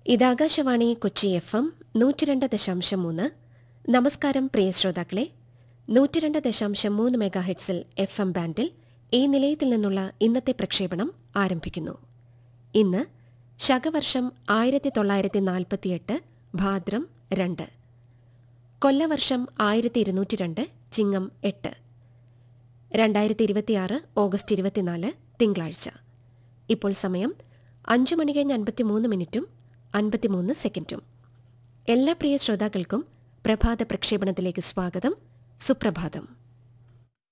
ഇത് Akashvani Kochi F M നൂറ്റിരണ്ട് ദശാംശം മൂന്ന് നമസ്കാരം പ്രിയ ശ്രോതാക്കളെ നൂറ്റിരണ്ട് ദശാംശം മൂന്ന് മെഗാഹെഡ്സിൽ എഫ് എം ബാൻഡിൽ ഈ നിലയത്തിൽ നിന്നുള്ള ഇന്നത്തെ പ്രക്ഷേപണം ആരംഭിക്കുന്നു ഇന്ന് ശകവർഷം ആയിരത്തി തൊള്ളായിരത്തി നാൽപ്പത്തിയെട്ട് ഭാദ്രം രണ്ട് കൊല്ലവർഷം ആയിരത്തി ഇരുന്നൂറ്റി രണ്ട് ചിങ്ങം എട്ട് രണ്ടായിരത്തി ഇരുപത്തിയാറ് ഓഗസ്റ്റ് ഇരുപത്തിനാല് തിങ്കളാഴ്ച ഇപ്പോൾ സമയം അഞ്ചു മണി കഴിഞ്ഞ് അൻപത്തിമൂന്ന് മിനിറ്റും അൻപത്തിമൂന്ന് സെക്കൻഡും എല്ലാ പ്രിയ ശ്രോതാക്കൾക്കും പ്രഭാത പ്രക്ഷേപണത്തിലേക്ക് സ്വാഗതം സുപ്രഭാതം